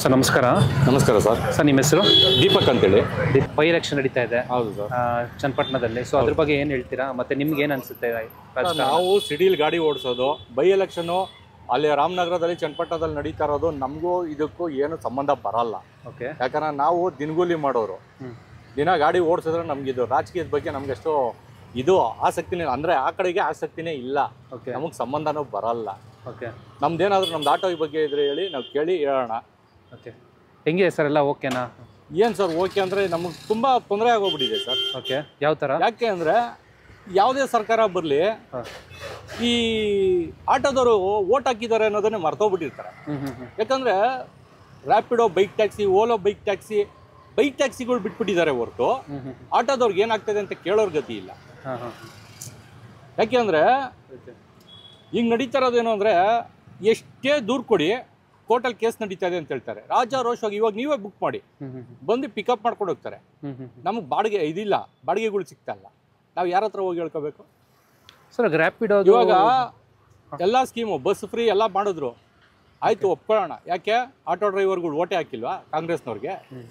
Sir ನಮಸ್ಕಾರ ನಮಸ್ಕಾರ sir sir ನಿಮ್ಮ ಹೆಸರು ದೀಪಕ್ ಅಂತೇಳಿ ಬೈ ಎಲೆಕ್ಷನ್ ನಡೀತಾ ಇದೆ ಹೌದು ಸರ್ ಆ, ಚನ್ನಪಟ್ಟಣದಲ್ಲಿ ಸೊ ಅದ್ರ ಬಗ್ಗೆ ಏನು ಹೇಳ್ತೀರಾ ಮತ್ತೆ ನಿಮ್ಗೆ ಏನು ಅನ್ಸುತ್ತೆ ರಾಜಕಾರಣ? ನಾವು ಸಿಡಿಲ್ ಗಾಡಿ ಓಡಿಸೋದು ಬೈ ಎಲೆಕ್ಷನು ಅಲ್ಲಿ ರಾಮನಗರದಲ್ಲಿ ಚನ್ನಪಟ್ಟಣದಲ್ಲಿ ನಡೀತಾ ಇರೋದು ನಮಗೂ ಇದಕ್ಕೂ ಏನು ಸಂಬಂಧ ಬರಲ್ಲ ಓಕೆ ಯಾಕಂದ್ರೆ ನಾವು ದಿನಗೂಲಿ ಮಾಡೋರು ಹ್ಮ್. ದಿನ ಗಾಡಿ ಓಡಿಸಿದ್ರೆ ನಮ್ಗೆ ಇದು ರಾಜಕೀಯದ ಬಗ್ಗೆ ನಮ್ಗೆ ಎಷ್ಟು ಇದು ಆಸಕ್ತಿನೇ ಅಂದರೆ ಆ ಕಡೆಗೆ ಆಸಕ್ತಿನೇ ಇಲ್ಲ ಓಕೆ ನಮಗೆ ಸಂಬಂಧನೂ ಬರಲ್ಲ ಓಕೆ ನಮ್ದೇನಾದ್ರೂ ನಮ್ದು ಆಟೋ ಬಗ್ಗೆ ಇದ್ರೆ ಹೇಳಿ ನಾವು ಕೇಳಿ ಹೇಳೋಣ ಓಕೆ ಹೆಂಗಿದೆ ಸರ್ ಎಲ್ಲ ಓಕೆನಾ ಏನು ಸರ್ ಓಕೆ ಅಂದರೆ ನಮಗೆ ತುಂಬ ತೊಂದರೆ ಆಗೋಗ್ಬಿಟ್ಟಿದೆ ಸರ್ ಓಕೆ ಯಾವ ಥರ ಯಾಕೆ ಅಂದರೆ ಯಾವುದೇ ಸರ್ಕಾರ ಬರಲಿ ಹಾ. ಈ ಆಟೋದವರು ಓಟ್ ಹಾಕಿದ್ದಾರೆ ಅನ್ನೋದನ್ನೇ ಮರ್ತೋಗ್ಬಿಟ್ಟಿರ್ತಾರೆ ಹ್ಞೂ ಹ್ಞೂ ಹ್ಞೂ ಯಾಕಂದರೆ Rapido bike taxi Ola bike taxi bike ಟ್ಯಾಕ್ಸಿಗಳು ಬಿಟ್ಬಿಟ್ಟಿದ್ದಾರೆ ಹೊರತು ಹ್ಞೂ ಹ್ಞೂ ಆಟೋದವ್ರಿಗೆ ಏನಾಗ್ತದೆ ಅಂತ ಕೇಳೋರ್ ಗತಿ ಇಲ್ಲ ಹಾಂ ಹಾಂ ಯಾಕೆ ಅಂದರೆ ಓಕೆ ಈಗ ನಡೀತಾ ಇರೋದೇನು ಅಂದರೆ ಎಷ್ಟೇ ದೂರ ಕೊಡಿ ಕೋರ್ಟಲ್ಲಿ ಕೇಸ್ ನಡೀತಾ ಇದೆ ಅಂತ ಹೇಳ್ತಾರೆ ರಾಜಾರೋಷವಾಗಿ ಇವಾಗ ನೀವೇ ಬುಕ್ ಮಾಡಿ ಹ್ಞೂ ಹ್ಞೂ ಬಂದು ಪಿಕಪ್ ಮಾಡ್ಕೊಂಡು ಹೋಗ್ತಾರೆ ಹ್ಞೂ ಹ್ಞೂ ನಮಗೆ ಬಾಡಿಗೆ ಇದಿಲ್ಲ ಬಾಡಿಗೆಗಳು ಸಿಗ್ತಾ ಇಲ್ಲ ನಾವು ಯಾರ ಹತ್ರ ಹೋಗಿ ಹೇಳ್ಕೋಬೇಕು ಸರ್ ರ್ಯಾಪಿಡೋ ಇವಾಗ ಎಲ್ಲ ಸ್ಕೀಮು ಬಸ್ ಫ್ರೀ ಎಲ್ಲ ಮಾಡಿದ್ರು ಆಯ್ತು ಒಪ್ಕೊಳ್ಳೋಣ ಯಾಕೆ ಆಟೋ ಡ್ರೈವರ್ಗಳು ಓಟೆ ಹಾಕಿಲ್ವಾ ಕಾಂಗ್ರೆಸ್ನವ್ರಿಗೆ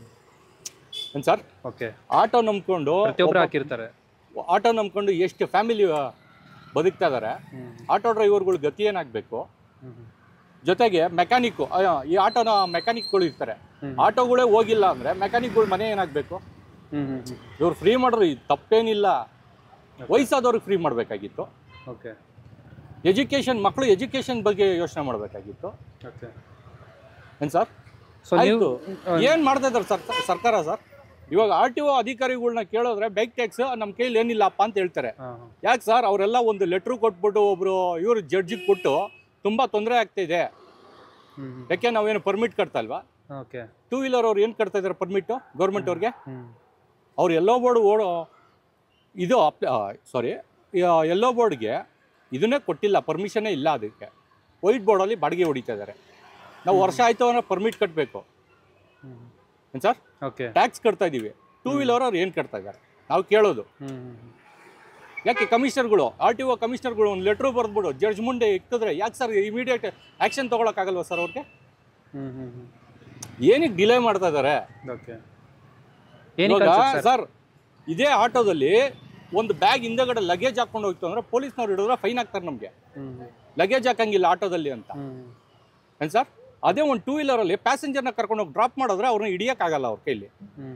ಏನು ಸರ್ ಓಕೆ ಆಟೋ ನಂಬ್ಕೊಂಡು ಪ್ರತಿಯೊಬ್ಬರು ಹಾಕಿರ್ತಾರೆ ಆಟೋ ನಂಬ್ಕೊಂಡು ಎಷ್ಟು ಫ್ಯಾಮಿಲಿ ಬದುಕ್ತಾ ಇದ್ದಾರೆ ಹ್ಞೂ ಆಟೋ ಡ್ರೈವರ್ಗಳು ಗತಿ ಏನಾಗಬೇಕು ಹ್ಞೂ ಹ್ಞೂ ಜೊತೆಗೆ ಮೆಕ್ಯಾನಿಕ್ಕು ಈ ಆಟೋನ ಮೆಕ್ಯಾನಿಕ್ಗಳು ಇರ್ತಾರೆ ಹ್ಮ್. ಆಟೋಗಳೇ ಹೋಗಿಲ್ಲ ಅಂದರೆ ಮೆಕ್ಯಾನಿಕ್ಗಳು ಮನೆ ಏನಾಗಬೇಕು ಹ್ಞೂ ಹ್ಞೂ ಹ್ಞೂ ಇವ್ರು ಫ್ರೀ ಮಾಡ್ರಿ ತಪ್ಪೇನಿಲ್ಲ ವಯಸ್ಸಾದವ್ರಿಗೆ ಫ್ರೀ ಮಾಡಬೇಕಾಗಿತ್ತು ಓಕೆ ಎಜುಕೇಷನ್ ಮಕ್ಕಳು ಎಜುಕೇಷನ್ ಬಗ್ಗೆ ಯೋಚನೆ ಮಾಡಬೇಕಾಗಿತ್ತು ಓಕೆ ಏನು ಸರ್ ಸೊ ನೀವು ಆಯ್ತು ಏನ್ ಮಾಡ್ತಾ ಇದಾರೆ ಸರ್ ಸರ್ಕಾರ ಸರ್ ಇವಾಗ ಆರ್ ಟಿ ಒ ಅಧಿಕಾರಿಗಳನ್ನ ಕೇಳಿದ್ರೆ ಬೈಕ್ ಟ್ಯಾಕ್ಸ್ ನಮ್ಮ ಕೈಲಿ ಏನಿಲ್ಲಪ್ಪ ಅಂತ ಹೇಳ್ತಾರೆ ಹಾಂ ಹಾಂ ಯಾಕೆ ಸರ್ ಅವರೆಲ್ಲ ಒಂದು ಲೆಟ್ರ್ ಕೊಟ್ಬಿಟ್ಟು ಒಬ್ರು ಇವರು ಜಡ್ಜಿಗೆ ಕೊಟ್ಟು ತುಂಬಾ ತೊಂದರೆ ಆಗ್ತಿದೆ ಹ್ಞೂ ಯಾಕೆ ನಾವೇನು ಪರ್ಮಿಟ್ ಕಟ್ತಾ ಇಲ್ವಾ ಓಕೆ ಟೂ ವೀಲರ್ ಅವ್ರು ಏನು ಕಟ್ತಾ ಇದ್ದಾರೆ ಪರ್ಮಿಟ್ಟು ಗೌರ್ಮೆಂಟ್ ಅವ್ರಿಗೆ ಹ್ಞೂ ಅವ್ರು ಎಲ್ಲೋ ಬೋರ್ಡ್ ಓಡೋ ಇದು ಸಾರಿ ಎಲ್ಲೋ ಬೋರ್ಡ್ಗೆ ಇದನ್ನೇ ಕೊಟ್ಟಿಲ್ಲ ಪರ್ಮಿಷನ್ನೇ ಇಲ್ಲ ಅದಕ್ಕೆ ವೈಟ್ ಬೋರ್ಡಲ್ಲಿ ಬಾಡಿಗೆ ಹೊಡಿತಾ ಇದ್ದಾರೆ ನಾವು ವರ್ಷ ಆಯ್ತು ಅಂದ್ರೆ ಪರ್ಮಿಟ್ ಕಟ್ಟಬೇಕು ಹ್ಞೂ ಏನು ಸರ್ ಓಕೆ ಟ್ಯಾಕ್ಸ್ ಕಟ್ತಾ ಇದೀವಿ ಟೂ ವೀಲರ್ ಅವ್ರು ಏನು ಕಟ್ತಾ ಇದ್ದಾರೆ ನಾವು ಕೇಳೋದು ಹ್ಞೂ ಹ್ಞೂ ಯಾಕೆ ಕಮಿಷನರ್ಗಳು ಆರ್ ಟಿ ಒ ಕಮಿಷನರ್ಗಳು ಒಂದು ಲೆಟ್ರು ಬರೆದ್ಬಿಡು ಜಡ್ಜ್ ಮುಂದೆ ಇಕ್ಕಿದ್ರೆ ಯಾಕೆ ಸರ್ ಇಮಿಡಿಯೇಟ್ ಆ್ಯಕ್ಷನ್ ತೊಗೊಳಕ್ಕಾಗಲ್ವಾ ಸರ್ ಅವ್ರಿಗೆ ಹ್ಞೂ ಹ್ಞೂ ಹ್ಞೂ ಏನಕ್ಕೆ ಡಿಲೇ ಮಾಡ್ತಾ ಇದ್ದಾರೆ ಓಕೆ ಏನಕ್ಕೆ ಇವಾಗ ಅನ್ಸುತ್ತೆ ಸರ್ ಸರ್ ಇದೇ ಆಟೋದಲ್ಲಿ ಒಂದು ಬ್ಯಾಗ್ ಹಿಂದೆಗಡೆ ಲಗೇಜ್ ಹಾಕೊಂಡು ಹೋಗ್ತು ಅಂದ್ರೆ ಪೊಲೀಸ್ನವ್ರು ಹಿಡಿದ್ರೆ ಫೈನ್ ಹಾಕ್ತಾರೆ ನಮಗೆ ಹ್ಞೂ ಲಗೇಜ್ ಹಾಕಂಗಿಲ್ಲ ಆಟೋದಲ್ಲಿ ಅಂತ ಹ್ಞೂ ಏನು ಸರ್ ಅದೇ ಒಂದು ಟೂ ವೀಲರಲ್ಲಿ ಪ್ಯಾಸೆಂಜರ್ನ ಕರ್ಕೊಂಡು ಹೋಗಿ ಡ್ರಾಪ್ ಮಾಡಿದ್ರೆ ಅವ್ರನ್ನ ಹಿಡಿಯೋಕ್ಕಾಗಲ್ಲ ಅವ್ರ ಕೈಲಿ ಹ್ಞೂ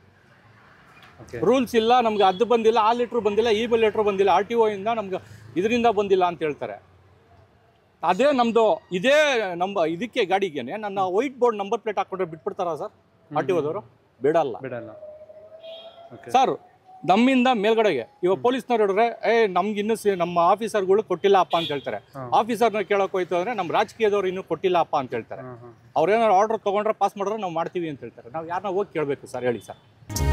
ಓಕೆ ರೂಲ್ಸ್ ಇಲ್ಲ ನಮ್ಗೆ ಅದು ಬಂದಿಲ್ಲ ಆ ಲೆಟ್ರ್ ಬಂದಿಲ್ಲ ಈ ಲೆಟ್ರ್ ಬಂದಿಲ್ಲ ಆರ್ ಟಿ ಒ ಇಂದ ನಮ್ಗೆ ಇದರಿಂದ ಬಂದಿಲ್ಲ ಅಂತ ಹೇಳ್ತಾರೆ ಅದೇ ನಮ್ಮದು ಇದೇ ನಮ್ಮ ಇದಕ್ಕೆ ಗಾಡಿಗೇನೆ ನನ್ನ ವೈಟ್ ಬೋರ್ಡ್ ನಂಬರ್ ಪ್ಲೇಟ್ ಹಾಕೊಂಡ್ರೆ ಬಿಟ್ಬಿಡ್ತಾರಾ ಸರ್ ಆರ್ ಟಿ ಒದವರು ಬಿಡಲ್ಲ ಬಿಡಲ್ಲ ಓಕೆ ಸರ್ ನಮ್ಮಿಂದ ಮೇಲ್ಗಡೆಗೆ ಇವಾಗ ಪೊಲೀಸ್ನವ್ರು ಹೇಳಿದ್ರೆ ಏ ನಮ್ಗೆ ಇನ್ನೂ ಸಿ- ನಮ್ಮ ಆಫೀಸರ್ಗಳು ಕೊಟ್ಟಿಲ್ಲ ಅಪ್ಪ ಅಂತ ಹೇಳ್ತಾರೆ ಹಾ. ಆಫೀಸರ್ನ ಕೇಳಕ್ ಹೋಯ್ತು ಅಂದ್ರೆ ನಮ್ಮ ರಾಜಕೀಯದವ್ರು ಇನ್ನೂ ಕೊಟ್ಟಿಲ್ಲ ಅಪ್ಪ ಅಂತ ಹೇಳ್ತಾರೆ ಹಾಂ ಹಾಂ ಅವ್ರೇನಾದ್ರು ಆರ್ಡರ್ ತೊಗೊಂಡ್ರೆ ಪಾಸ್ ಮಾಡಿದ್ರೆ ನಾವು ಮಾಡ್ತೀವಿ ಅಂತ ಹೇಳ್ತಾರೆ ನಾವು ಯಾರನ್ನ ಹೋಗಿ ಕೇಳಬೇಕು ಸರ್ ಹೇಳಿ ಸರ್